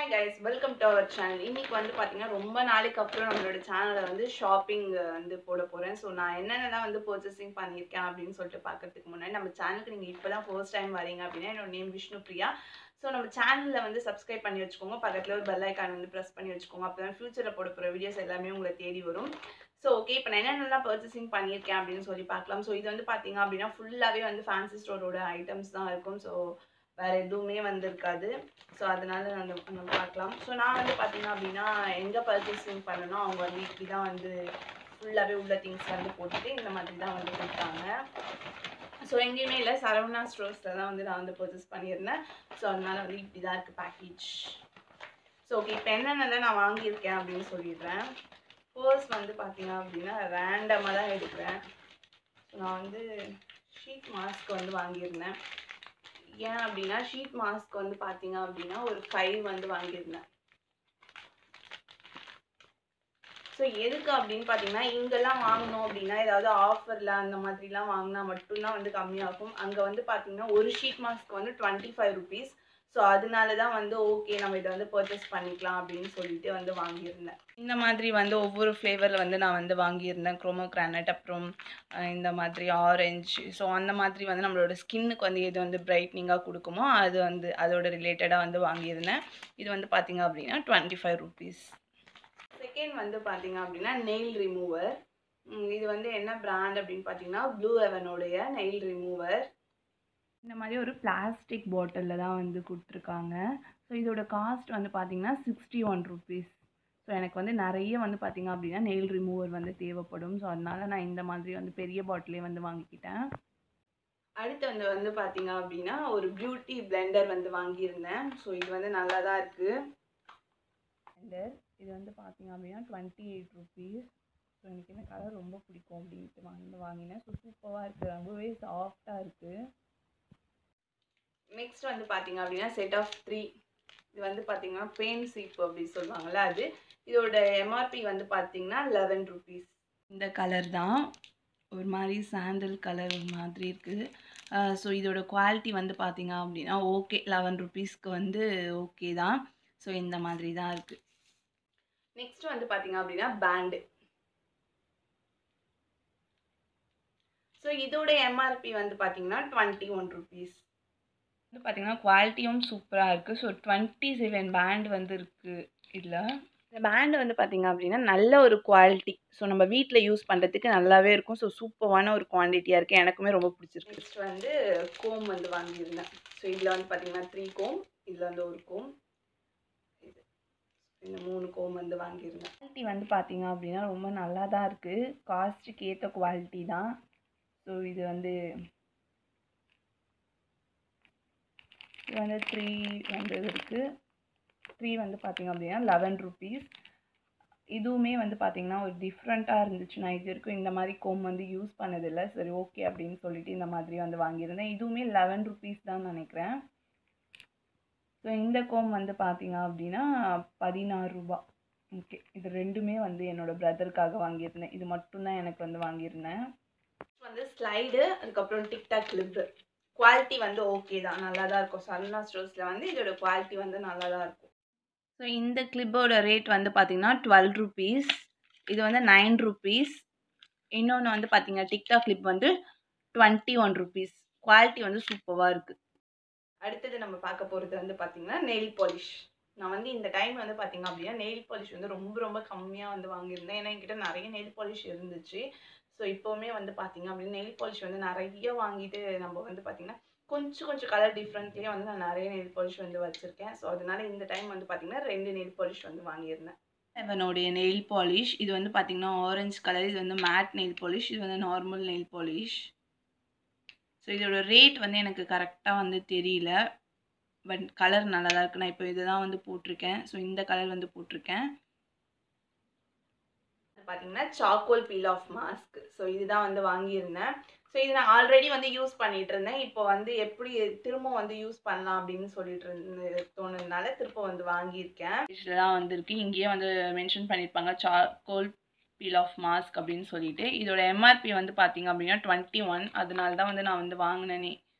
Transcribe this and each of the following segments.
hi guys welcome to our channel இன்னைக்கு வந்து பார்த்தீங்கன்னா ரொம்ப நாளைக்கு அப்புறம் நம்மளோட சேனலில் வந்து ஷாப்பிங் வந்து போட போகிறேன் ஸோ நான் என்னென்னலாம் வந்து பர்ச்சேசிங் பண்ணியிருக்கேன் அப்படின்னு சொல்லிட்டு பார்க்கறதுக்கு முன்னாடி நம்ம சேனலுக்கு நீங்கள் இப்போ தான் ஃபர்ஸ்ட் டைம் வரீங்க அப்படின்னா என்னோட நேம் விஷ்ணு பிரியா ஸோ நம்ம சேனலில் வந்து சப்ஸ்கிரைப் பண்ணி வச்சுக்கோங்க பக்கத்தில் ஒரு பெல் ஐக்கான் வந்து ப்ரெஸ் பண்ணி வச்சுக்கோங்க அப்போ தான் ஃபியூச்சரில் போட போகிற வீடியோஸ் எல்லாமே உங்களை தேடி வரும் ஸோ ஓகே இப்போ நான் என்னென்னலாம் பர்ச்சேசிங் பண்ணியிருக்கேன் அப்படின்னு சொல்லி பார்க்கலாம் ஸோ இது வந்து பார்த்தீங்க அப்படின்னா ஃபுல்லாகவே வந்து ஃபேன்சி ஸ்டோரோட ஐட்டம்ஸ் தான் இருக்கும் ஸோ வேறு எதுவுமே வந்திருக்காது ஸோ அதனால நம்ம நம்ம பார்க்கலாம் ஸோ நான் வந்து பார்த்தீங்க அப்படின்னா எங்கே பர்ச்சேசிங் பண்ணணும் அவங்க வந்து இப்படி தான் வந்து ஃபுல்லாகவே உள்ள திங்ஸ் வந்து போட்டுட்டு இந்த மாதிரி தான் வந்து கொடுத்தாங்க ஸோ எங்கேயுமே இல்லை சரவணா ஸ்டோர்ஸில் தான் வந்து நான் வந்து பர்ச்சேஸ் பண்ணியிருந்தேன் ஸோ அதனால வந்து இப்படி தான் இருக்குது பேக்கேஜ் ஸோ ஓகே இப்போ என்னென்னலாம் நான் வாங்கியிருக்கேன் அப்படின்னு சொல்லிடுறேன் ஃபர்ஸ்ட் வந்து பார்த்தீங்க அப்படின்னா ரேண்டமாக தான் எடுக்கிறேன் ஸோ நான் வந்து ஷீட் மாஸ்க் வந்து வாங்கியிருந்தேன் ஏன் அப்படின்னா ஷீட் மாஸ்க் வந்து பார்த்தீங்க அப்படின்னா ஒரு ஃபைவ் வந்து வாங்கியிருந்தேன் ஸோ எதுக்கு அப்படின்னு பார்த்தீங்கன்னா இங்கெல்லாம் வாங்கினோம் அப்படின்னா ஏதாவது ஆஃபரில் அந்த மாதிரிலாம் வாங்கினா மட்டும்தான் வந்து கம்மியாகும் அங்கே வந்து பார்த்தீங்கன்னா ஒரு ஷீட் மாஸ்க் வந்து டுவெண்ட்டி ஃபைவ் ருபீஸ் ஸோ அதனால தான் வந்து ஓகே நம்ம இதை வந்து பர்ச்சேஸ் பண்ணிக்கலாம் அப்படின்னு சொல்லிட்டு வந்து வாங்கியிருந்தேன் இந்த மாதிரி வந்து ஒவ்வொரு ஃப்ளேவரில் வந்து நான் வந்து வாங்கியிருந்தேன் குரோமோ கிரானட் அப்புறம் அஹ் இந்த மாதிரி ஆரஞ்சு ஸோ அந்த மாதிரி வந்து நம்மளோட ஸ்கின்னுக்கு வந்து எது வந்து பிரைட்னிங்காக கொடுக்குமோ அது வந்து அதோட ரிலேட்டடாக வந்து வாங்கியிருந்தேன் இது வந்து பார்த்தீங்க அப்படின்னா டுவெண்ட்டி ஃபைவ் ருபீஸ் செகண்ட் வந்து பார்த்தீங்க அப்படின்னா நெயில் ரிமூவர் இது வந்து என்ன பிராண்ட் அப்படின்னு பார்த்தீங்கன்னா ப்ளூ ஹெவனோடைய நெயில் ரிமூவர் இந்த மாதிரி ஒரு பிளாஸ்டிக் பாட்டிலில் தான் வந்து கொடுத்துருக்காங்க ஸோ இதோட காஸ்ட் வந்து பார்த்தீங்கன்னா சிக்ஸ்டி ஒன் ருபீஸ் ஸோ எனக்கு வந்து நிறைய வந்து பார்த்தீங்க அப்படின்னா நெயில் ரிமூவர் வந்து தேவைப்படும் ஸோ அதனால நான் இந்த மாதிரி வந்து பெரிய பாட்டிலே வந்து வாங்கிக்கிட்டேன் அடுத்து வந்து வந்து பார்த்தீங்க அப்படின்னா ஒரு பியூட்டி பிளெண்டர் வந்து வாங்கியிருந்தேன் ஸோ இது வந்து நல்லா தான் இருக்குது பிளெண்டர் இது வந்து பார்த்தீங்க அப்படின்னா டுவெண்ட்டி எயிட் ருபீஸ் ஸோ எனக்கு இந்த கலர் ரொம்ப பிடிக்கும் அப்படின்ட்டு வாங்கி வாங்கினேன் ஸோ சூப்பராக இருக்குது ரொம்பவே சாஃப்டாக இருக்குது நெக்ஸ்ட் வந்து பார்த்தீங்க அப்படின்னா செட் ஆஃப் த்ரீ இது வந்து பார்த்தீங்கன்னா பெயின் சீப் அப்படி சொல்லுவாங்கள்ல அது இதோட எம்ஆர்பி வந்து பார்த்தீங்கன்னா லெவன் ருபீஸ் இந்த கலர் தான் ஒரு மாதிரி சாண்டில் கலர் மாதிரி இருக்குது ஸோ இதோட குவாலிட்டி வந்து பார்த்தீங்க அப்படின்னா ஓகே லெவன் ருபீஸ்க்கு வந்து ஓகே தான் ஸோ இந்த மாதிரி தான் இருக்குது நெக்ஸ்ட் வந்து பார்த்தீங்க அப்படின்னா பேண்டு ஸோ இதோட எம்ஆர்பி வந்து பார்த்தீங்கன்னா டுவெண்ட்டி ஒன் ருபீஸ் வந்து பார்த்தீங்கன்னா குவாலிட்டியும் சூப்பராக இருக்குது ஸோ டுவெண்ட்டி செவன் பேண்ட் வந்து இருக்குது இதில் இந்த பேண்டு வந்து பார்த்தீங்க அப்படின்னா நல்ல ஒரு குவாலிட்டி ஸோ நம்ம வீட்டில் யூஸ் பண்ணுறதுக்கு நல்லாவே இருக்கும் ஸோ சூப்பரான ஒரு குவான்டிட்டியாக இருக்குது எனக்குமே ரொம்ப பிடிச்சிருக்கு நெக்ஸ்ட் வந்து கோம் வந்து வாங்கியிருந்தேன் ஸோ இதில் வந்து பார்த்தீங்கன்னா த்ரீ கோம் இதில் வந்து ஒரு கோம் இது இந்த மூணு கோம் வந்து வாங்கியிருந்தேன் குவாலிட்டி வந்து பார்த்தீங்க அப்படின்னா ரொம்ப நல்லா தான் இருக்குது காஸ்ட்டுக்கு ஏற்ற குவாலிட்டி தான் ஸோ இது வந்து இது வந்து த்ரீ வந்து இருக்குது த்ரீ வந்து பார்த்திங்க அப்படின்னா லெவன் ருபீஸ் இதுவுமே வந்து பார்த்திங்கன்னா ஒரு டிஃப்ரெண்ட்டாக இருந்துச்சு நான் இது வரைக்கும் இந்த மாதிரி கோம் வந்து யூஸ் பண்ணதில்லை சரி ஓகே அப்படின்னு சொல்லிட்டு இந்த மாதிரி வந்து வாங்கியிருந்தேன் இதுவுமே லெவன் ருபீஸ் தான் நினைக்கிறேன் ஸோ இந்த கோம் வந்து பார்த்திங்க அப்படின்னா பதினாறு ரூபா ஓகே இது ரெண்டுமே வந்து என்னோடய பிரதருக்காக வாங்கியிருந்தேன் இது மட்டும்தான் எனக்கு வந்து வாங்கியிருந்தேன் வந்து ஸ்லைடு அதுக்கப்புறம் டிக்டாக் கிளிப்பு குவாலிட்டி வந்து ஓகே தான் நல்லா தான் இருக்கும் சன்னா ஸ்டோர்ஸில் வந்து இதோட குவாலிட்டி வந்து நல்லா தான் இருக்கும் ஸோ இந்த கிளிப்போட ரேட் வந்து பார்த்தீங்கன்னா டுவெல் ருபீஸ் இது வந்து நைன் ருபீஸ் இன்னொன்று வந்து பார்த்தீங்கன்னா டிக்டாக் கிளிப் வந்து டுவெண்ட்டி ஒன் ருபீஸ் குவாலிட்டி வந்து சூப்பராக இருக்குது அடுத்தது நம்ம பார்க்க போகிறது வந்து பார்த்தீங்கன்னா நெயில் பாலிஷ் நான் வந்து இந்த டைம் வந்து பார்த்தீங்க அப்படின்னா நெயில் பாலிஷ் வந்து ரொம்ப ரொம்ப கம்மியாக வந்து வாங்கியிருந்தேன் ஏன்னா என்கிட்ட நிறைய நெயில் பாலிஷ் இருந்துச்சு ஸோ இப்போவுமே வந்து பார்த்தீங்க அப்படின்னா நெயில் பாலிஷ் வந்து நிறைய வாங்கிட்டு நம்ம வந்து பார்த்திங்கன்னா கொஞ்சம் கொஞ்சம் கலர் டிஃப்ரெண்ட்லேயே வந்து நான் நிறைய நெயில் பாலிஷ் வந்து வச்சுருக்கேன் ஸோ அதனால இந்த டைம் வந்து பார்த்திங்கன்னா ரெண்டு நெயில் பாலிஷ் வந்து வாங்கியிருந்தேன் இவனுடைய நெயில் பாலிஷ் இது வந்து பார்த்திங்கன்னா ஆரஞ்சு கலர் இது வந்து மேட் நெயில் பாலிஷ் இது வந்து நார்மல் நெயில் பாலிஷ் ஸோ இதோட ரேட் வந்து எனக்கு கரெக்டாக வந்து தெரியல பட் கலர் நல்லா தான் இருக்குது நான் இப்போ இதை தான் வந்து போட்டிருக்கேன் ஸோ இந்த கலர் வந்து போட்டிருக்கேன் பார்த்தீங்கன்னா charcoal peel off mask so இதுதான் வந்து வாங்கியிருந்தேன் ஸோ இது நான் ஆல்ரெடி வந்து யூஸ் பண்ணிட்டு இருந்தேன் இப்போ வந்து எப்படி திரும்ப வந்து யூஸ் பண்ணலாம் அப்படின்னு சொல்லிட்டு இருந்து தோணுனால திரும்ப வந்து வாங்கியிருக்கேன் இதெல்லாம் வந்துருக்கு இங்கேயே வந்து மென்ஷன் பண்ணியிருப்பாங்க சாக்கோல் பீல் ஆஃப் மாஸ்க் அப்படின்னு சொல்லிட்டு இதோட எம்ஆர்பி வந்து பார்த்தீங்க அப்படின்னா டுவெண்ட்டி ஒன் அதனால தான் வந்து நான் வந்து வாங்கினேனே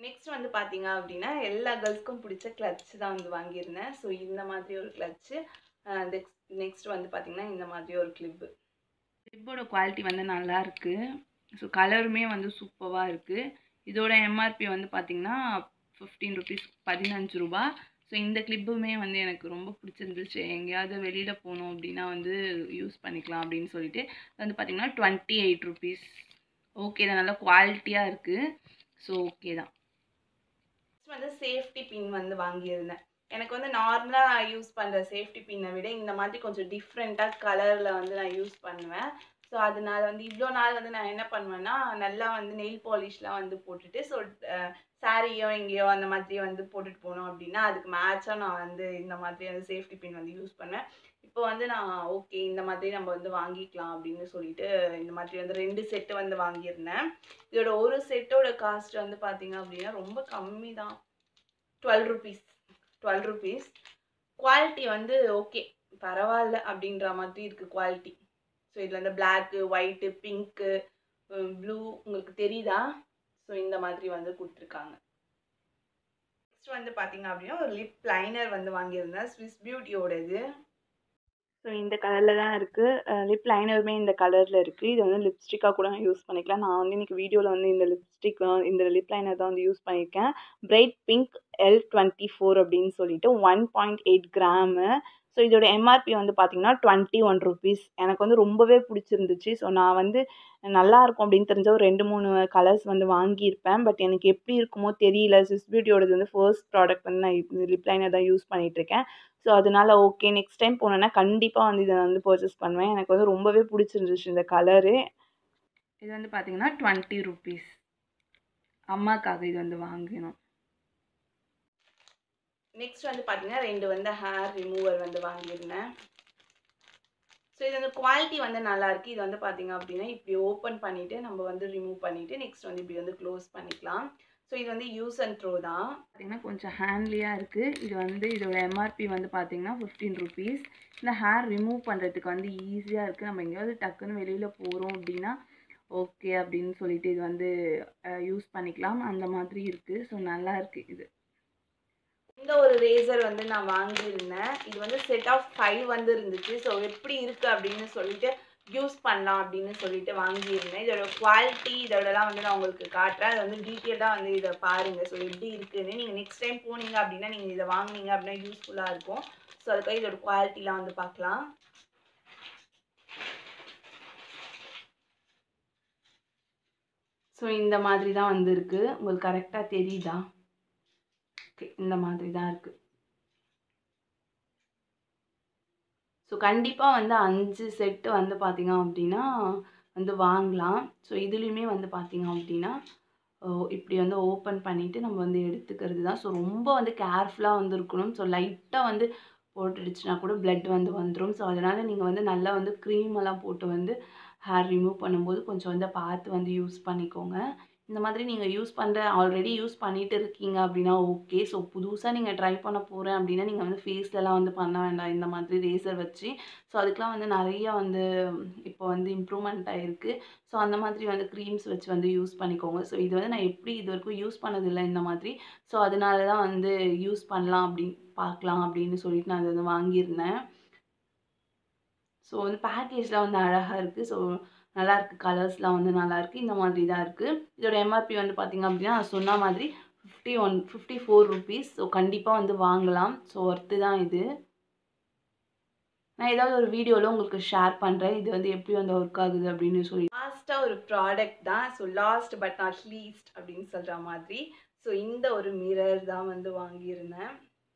நெக்ஸ்ட் வந்து பார்த்தீங்க அப்படின்னா எல்லா கேர்ள்ஸ்க்கும் பிடிச்ச கிளட்ச் தான் வந்து வாங்கியிருந்தேன் ஸோ இந்த மாதிரி ஒரு கிளட்ச்சு நெக்ஸ்ட் வந்து பார்த்தீங்கன்னா இந்த மாதிரி ஒரு கிளிப்பு கிளிப்போட குவாலிட்டி வந்து நல்லா இருக்குது ஸோ கலருமே வந்து சூப்பராக இருக்குது இதோட எம்ஆர்பி வந்து பார்த்தீங்கன்னா ஃபிஃப்டீன் ருபீஸ் பதினஞ்சு ரூபா ஸோ இந்த கிளிப்புமே வந்து எனக்கு ரொம்ப பிடிச்சிருந்துச்சு எங்கேயாவது வெளியில் போகணும் அப்படின்னா வந்து யூஸ் பண்ணிக்கலாம் அப்படின்னு சொல்லிட்டு இது வந்து பார்த்தீங்கன்னா டுவெண்ட்டி எயிட் ருபீஸ் ஓகே தான் நல்லா குவாலிட்டியாக இருக்குது ஸோ ஓகே தான் நெக்ஸ்ட் வந்து சேஃப்டி பின் வந்து வாங்கியிருந்தேன் எனக்கு வந்து நார்மலாக யூஸ் பண்ணுற சேஃப்டி பின்னை விட இந்த மாதிரி கொஞ்சம் டிஃப்ரெண்ட்டாக கலரில் வந்து நான் யூஸ் பண்ணுவேன் ஸோ அதனால வந்து இவ்வளோ நாள் வந்து நான் என்ன பண்ணுவேன்னா நல்லா வந்து நெயில் பாலிஷ்லாம் வந்து போட்டுட்டு ஸோ சாரியோ எங்கேயோ அந்த மாதிரி வந்து போட்டுட்டு போனோம் அப்படின்னா அதுக்கு மேட்சாக நான் வந்து இந்த மாதிரி வந்து சேஃப்டி பின் வந்து யூஸ் பண்ணுவேன் இப்போ வந்து நான் ஓகே இந்த மாதிரி நம்ம வந்து வாங்கிக்கலாம் அப்படின்னு சொல்லிட்டு இந்த மாதிரி வந்து ரெண்டு செட்டு வந்து வாங்கியிருந்தேன் இதோட ஒரு செட்டோட காஸ்ட் வந்து பார்த்தீங்க அப்படின்னா ரொம்ப கம்மி தான் twelve rupees twelve rupees quality வந்து ஓகே பரவாயில்ல அப்படின்ற மாதிரி இருக்குது குவாலிட்டி ஸோ இதில் வந்து பிளாக்கு ஒயிட்டு பிங்க்கு ப்ளூ உங்களுக்கு தெரியுதா ஸோ இந்த மாதிரி வந்து கொடுத்துருக்காங்க நெக்ஸ்ட் வந்து பார்த்தீங்க அப்படின்னா ஒரு லிப் லைனர் வந்து வாங்கியிருந்தேன் ஸ்விஸ் பியூட்டியோட இது ஸோ இந்த கலரில் தான் இருக்குது லிப் லைனருமே இந்த கலரில் இருக்குது இது வந்து லிப்ஸ்டிக்காக கூட யூஸ் பண்ணிக்கலாம் நான் வந்து இன்றைக்கி வீடியோவில் வந்து இந்த லிப்ஸ்டிக் இந்த லிப் லைனர் தான் வந்து யூஸ் பண்ணியிருக்கேன் bright pink L twenty four அப்படின்னு சொல்லிட்டு one point eight gram so இதோட எம்ஆர்பி வந்து பார்த்தீங்கன்னா டுவெண்ட்டி ஒன் ருபீஸ் எனக்கு வந்து ரொம்பவே பிடிச்சிருந்துச்சு ஸோ நான் வந்து நல்லா இருக்கும் அப்படின்னு தெரிஞ்ச ஒரு ரெண்டு மூணு கலர்ஸ் வந்து வாங்கியிருப்பேன் பட் எனக்கு எப்படி இருக்குமோ தெரியல ஸ்விஸ் பியூட்டியோடது வந்து ஃபர்ஸ்ட் ப்ராடக்ட் வந்து நான் லிப் லைனர் தான் யூஸ் பண்ணிகிட்ருக்கேன் ஸோ அதனால ஓகே நெக்ஸ்ட் டைம் போனேன்னா கண்டிப்பாக வந்து இதை வந்து பர்ச்சேஸ் பண்ணுவேன் எனக்கு வந்து ரொம்பவே பிடிச்சிருந்துச்சு இந்த கலரு இது வந்து பார்த்தீங்கன்னா டுவெண்ட்டி ருபீஸ் அம்மாக்காக இது வந்து வாங்கினோம் நெக்ஸ்ட் வந்து பார்த்தீங்கன்னா ரெண்டு வந்து ஹேர் ரிமூவர் வந்து வாங்கியிருந்தேன் ஸோ இது வந்து குவாலிட்டி வந்து நல்லா இருக்கு இது வந்து பார்த்தீங்க அப்படின்னா இப்படி ஓப்பன் பண்ணிவிட்டு நம்ம வந்து ரிமூவ் பண்ணிவிட்டு நெக்ஸ்ட் வந்து இப்படி வந்து க்ளோஸ் பண்ணிக்கலாம் ஸோ இது வந்து யூஸ் அண்ட் த்ரோ தான் பார்த்தீங்கன்னா கொஞ்சம் ஹேண்ட்லியாக இருக்குது இது வந்து இதோட எம்ஆர்பி வந்து பார்த்தீங்கன்னா ஃபிஃப்டீன் ருபீஸ் இந்த ஹேர் ரிமூவ் பண்ணுறதுக்கு வந்து ஈஸியாக இருக்குது நம்ம எங்கேயாவது டக்குன்னு வெளியில் போகிறோம் அப்படின்னா ஓகே அப்படின்னு சொல்லிட்டு இது வந்து யூஸ் பண்ணிக்கலாம் அந்த மாதிரி இருக்குது ஸோ நல்லா இருக்குது இது இந்த ஒரு ரேசர் வந்து நான் வாங்கியிருந்தேன் இது வந்து செட் ஆஃப் ஃபைவ் வந்து இருந்துச்சு ஸோ எப்படி இருக்குது அப்படின்னு சொல்லிட்டு யூஸ் பண்ணலாம் அப்படின்னு சொல்லிட்டு வாங்கியிருந்தேன் இதோட குவாலிட்டி இதோடலாம் வந்து நான் உங்களுக்கு காட்டுறேன் அது வந்து டீட்டெயிலாக வந்து இதை பாருங்கள் ஸோ எப்படி இருக்குன்னு நீங்கள் நெக்ஸ்ட் டைம் போனீங்க அப்படின்னா நீங்கள் இதை வாங்குனீங்க அப்படின்னா யூஸ்ஃபுல்லாக இருக்கும் ஸோ அதுக்காக இதோட குவாலிட்டிலாம் வந்து பார்க்கலாம் ஸோ இந்த மாதிரி தான் வந்துருக்கு உங்களுக்கு கரெக்டாக தெரியுதா ஓகே இந்த மாதிரி தான் இருக்குது ஸோ கண்டிப்பாக வந்து அஞ்சு செட்டு வந்து பார்த்தீங்க அப்படின்னா வந்து வாங்கலாம் ஸோ இதுலேயுமே வந்து பார்த்தீங்க அப்படின்னா இப்படி வந்து ஓப்பன் பண்ணிவிட்டு நம்ம வந்து எடுத்துக்கிறது தான் ஸோ ரொம்ப வந்து கேர்ஃபுல்லாக வந்து இருக்கணும் ஸோ லைட்டாக வந்து போட்டுடுச்சுன்னா கூட பிளட் வந்து வந்துடும் ஸோ அதனால் நீங்கள் வந்து நல்லா வந்து க்ரீம் எல்லாம் போட்டு வந்து ஹேர் ரிமூவ் பண்ணும்போது கொஞ்சம் வந்து பார்த்து வந்து யூஸ் பண்ணிக்கோங்க இந்த மாதிரி நீங்கள் யூஸ் பண்ணுற ஆல்ரெடி யூஸ் பண்ணிட்டு இருக்கீங்க அப்படின்னா ஓகே ஸோ புதுசாக நீங்கள் ட்ரை பண்ண போகிறேன் அப்படின்னா நீங்கள் வந்து ஃபேஸ்லலாம் வந்து பண்ண வேண்டாம் இந்த மாதிரி ரேசர் வச்சு ஸோ அதுக்கெலாம் வந்து நிறையா வந்து இப்போ வந்து இம்ப்ரூவ்மெண்ட் ஆகிருக்கு ஸோ அந்த மாதிரி வந்து க்ரீம்ஸ் வச்சு வந்து யூஸ் பண்ணிக்கோங்க ஸோ இது வந்து நான் எப்படி இது வரைக்கும் யூஸ் பண்ணதில்லை இந்த மாதிரி ஸோ அதனால தான் வந்து யூஸ் பண்ணலாம் அப்படின்னு பார்க்கலாம் அப்படின்னு சொல்லிட்டு நான் அதை வந்து வாங்கியிருந்தேன் ஸோ வந்து பேக்கேஜ்லாம் வந்து அழகாக இருக்குது ஸோ நல்லா இருக்குது கலர்ஸ்லாம் வந்து நல்லா இருக்குது இந்த மாதிரி தான் இருக்குது இதோட எம்ஆர்பி வந்து பார்த்திங்க அப்படின்னா நான் சொன்ன மாதிரி fifty one fifty four rupees so கண்டிப்பாக வந்து வாங்கலாம் ஸோ ஒர்த்து தான் இது நான் ஏதாவது ஒரு வீடியோவில் உங்களுக்கு ஷேர் பண்ணுறேன் இது வந்து எப்படி வந்து ஒர்க் ஆகுது அப்படின்னு சொல்லி லாஸ்ட்டாக ஒரு ப்ராடக்ட் தான் so last but not least அப்படின்னு சொல்கிற மாதிரி ஸோ இந்த ஒரு மிரர் தான் வந்து வாங்கியிருந்தேன்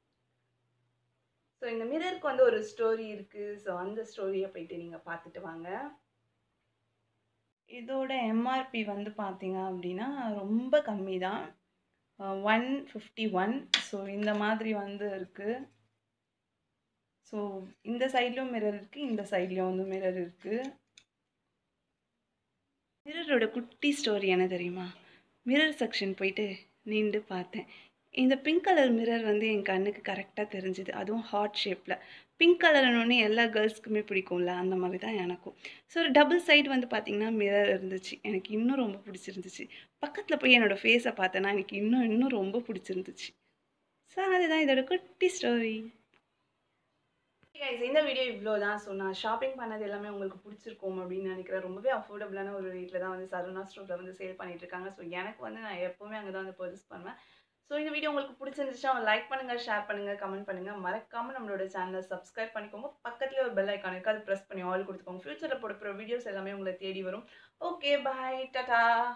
ஸோ இந்த மிரருக்கு வந்து ஒரு ஸ்டோரி இருக்குது ஸோ அந்த ஸ்டோரியை போயிட்டு நீங்கள் பார்த்துட்டு வாங்க இதோட எம்ஆர்பி வந்து பார்த்தீங்க அப்படின்னா ரொம்ப கம்மி தான் ஒன் ஃபிஃப்டி ஒன் ஸோ இந்த மாதிரி வந்து இருக்குது ஸோ இந்த சைட்லேயும் மிரர் இருக்குது இந்த சைட்லேயும் வந்து மிரர் இருக்குது மிரரோட குட்டி ஸ்டோரி என்ன தெரியுமா மிரர் செக்ஷன் போயிட்டு நின்று பார்த்தேன் இந்த பிங்க் கலர் மிரர் வந்து என் கண்ணுக்கு கரெக்டாக தெரிஞ்சுது அதுவும் ஹார்ட் ஷேப்பில் பிங்க் கலர்னோடனே எல்லா கேர்ள்ஸ்க்குமே பிடிக்கும்ல அந்த மாதிரி தான் எனக்கும் ஸோ ஒரு டபுள் சைடு வந்து பார்த்திங்கன்னா மிரர் இருந்துச்சு எனக்கு இன்னும் ரொம்ப பிடிச்சிருந்துச்சு பக்கத்தில் போய் என்னோடய ஃபேஸை பார்த்தேன்னா எனக்கு இன்னும் இன்னும் ரொம்ப பிடிச்சிருந்துச்சு ஸோ அதுதான் இதோட குட்டி ஸ்டோரி கைஸ் இந்த வீடியோ இவ்வளோ தான் ஸோ நான் ஷாப்பிங் பண்ணது எல்லாமே உங்களுக்கு பிடிச்சிருக்கும் அப்படின்னு நினைக்கிறேன் ரொம்பவே அஃபோர்டபுளான ஒரு ரேட்டில் தான் வந்து சரவணா ஸ்டோரில் வந்து சேல் பண்ணிட்டு இருக்காங்க ஸோ எனக்கு வந்து நான் எப்போவுமே அங்கே தான் வந்து பர்ச்சேஸ் பண்ணுவேன் ஸோ இந்த வீடியோ உங்களுக்கு பிடிச்சிருந்துச்சா லைக் பண்ணுங்கள் ஷேர் பண்ணுங்கள் கமெண்ட் பண்ணுங்கள் மறக்காமல் நம்மளோட சேனலை சப்ஸ்கிரைப் பண்ணிக்கோங்க பக்கத்துலேயே ஒரு பெல் ஐக்கான் இருக்குது அது ப்ரெஸ் பண்ணி ஆல் கொடுத்துக்கோங்க ஃபியூச்சரில் போட போகிற வீடியோஸ் எல்லாமே உங்களை தேடி வரும் ஓகே பாய் டாடா